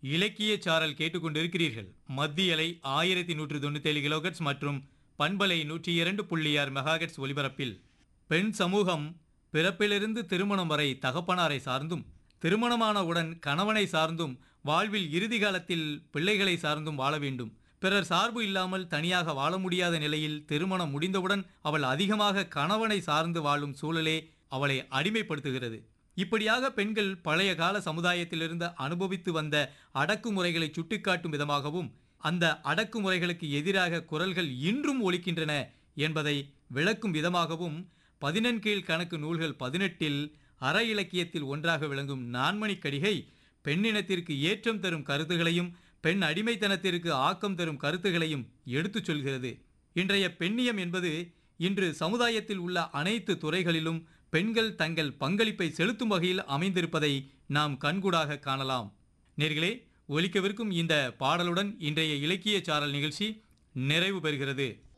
இலக்கிய சாரல் கேட்டுக்கொண்டிருக்கிறீர்கள் மத்திய அலை ஆயிரத்தி நூற்று தொண்ணூத்தேழு கிலோகட்ஸ் மற்றும் பண்பலை நூற்றி இரண்டு புள்ளி ஆறு மெகாகட்ஸ் ஒலிபரப்பில் பெண் சமூகம் பிறப்பிலிருந்து திருமணம் வரை தகப்பனாரை சார்ந்தும் திருமணமானவுடன் கணவனை சார்ந்தும் வாழ்வில் இறுதி காலத்தில் பிள்ளைகளை சார்ந்தும் வாழ வேண்டும் பிறர் சார்பு இல்லாமல் தனியாக வாழ முடியாத நிலையில் திருமணம் முடிந்தவுடன் அவள் அதிகமாக கணவனை சார்ந்து வாழும் சூழலே அவளை அடிமைப்படுத்துகிறது இப்படியாக பெண்கள் பழைய கால சமுதாயத்திலிருந்து அனுபவித்து வந்த அடக்குமுறைகளை சுட்டிக்காட்டும் விதமாகவும் அந்த அடக்குமுறைகளுக்கு எதிராக குரல்கள் இன்றும் ஒலிக்கின்றன என்பதை விளக்கும் விதமாகவும் பதினெண்கீழ் கணக்கு நூல்கள் பதினெட்டில் அற இலக்கியத்தில் ஒன்றாக விளங்கும் நான்மணிக் கடிகை பெண்ணினத்திற்கு ஏற்றம் தரும் கருத்துகளையும் பெண் அடிமைத்தனத்திற்கு ஆக்கம் தரும் கருத்துகளையும் எடுத்துச் சொல்கிறது இன்றைய பெண்ணியம் என்பது இன்று சமுதாயத்தில் உள்ள அனைத்து துறைகளிலும் பெண்கள் தங்கள் பங்களிப்பை செலுத்தும் வகையில் அமைந்திருப்பதை நாம் கண்கூடாக காணலாம் நேர்களே ஒலிக்கவிருக்கும் இந்த பாடலுடன் இன்றைய இலக்கிய சாரல் நிகழ்ச்சி நிறைவு பெறுகிறது